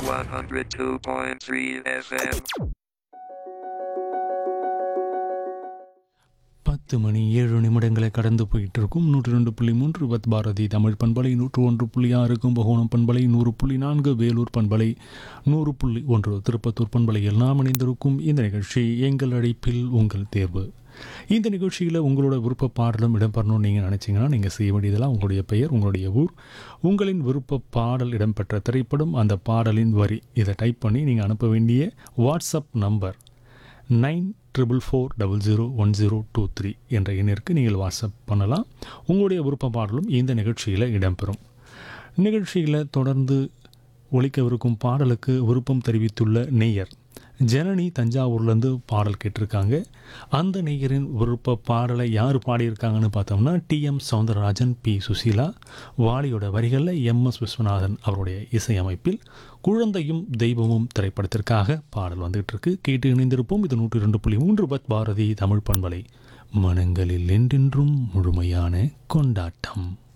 102.3 FM. பத்து மணி ஏழு நிமிடங்களை கடந்து போயிட்டு இருக்கும் நூற்றி ரெண்டு புள்ளி மூன்று பத் பாரதி தமிழ் பண்பலை நூற்று ஒன்று புள்ளி ஆறு கும்பகோணம் பண்பலை நூறு புள்ளி நான்கு வேலூர் பண்பலை நூறு புள்ளி ஒன்று திருப்பத்தூர் பண்பலை எல்லாம் இணைந்திருக்கும் இந்த நிகழ்ச்சி எங்கள் அழைப்பில் உங்கள் தேர்வு இந்த நிகழ்ச்சியில் உங்களோட விருப்ப பாடலும் இடம்பெறணும்னு நீங்கள் நினச்சிங்கன்னா நீங்கள் செய்ய வேண்டியதெல்லாம் உங்களுடைய பெயர் உங்களுடைய ஊர் உங்களின் விருப்ப பாடல் இடம்பெற்ற திரைப்படம் அந்த பாடலின் வரி இதை டைப் பண்ணி நீங்கள் அனுப்ப வேண்டிய WhatsApp number nine triple four double zero one zero two three என்ற எண்ணிற்கு நீங்கள் வாட்ஸ்அப் பண்ணலாம் உங்களுடைய விருப்ப பாடலும் இந்த நிகழ்ச்சியில் இடம்பெறும் நிகழ்ச்சியில் தொடர்ந்து ஒலிக்கவிருக்கும் பாடலுக்கு விருப்பம் தெரிவித்துள்ள நேயர் ஜனனி தஞ்சாவூர்லேருந்து பாடல் கேட்டிருக்காங்க அந்த நேயரின் விருப்ப பாடலை யார் பாடியிருக்காங்கன்னு பார்த்தோம்னா டிஎம் சவுந்தரராஜன் பி சுசீலா வாலியோட வரிகளில் எம் எஸ் விஸ்வநாதன் அவருடைய இசையமைப்பில் குழந்தையும் தெய்வமும் திரைப்படத்திற்காக பாடல் வந்துகிட்டு இருக்கு கேட்டு இணைந்திருப்போம் இது நூற்றி ரெண்டு புள்ளி மூன்று பத் பாரதி தமிழ் பண்பலை மனங்களில் என்றென்றும் முழுமையான கொண்டாட்டம்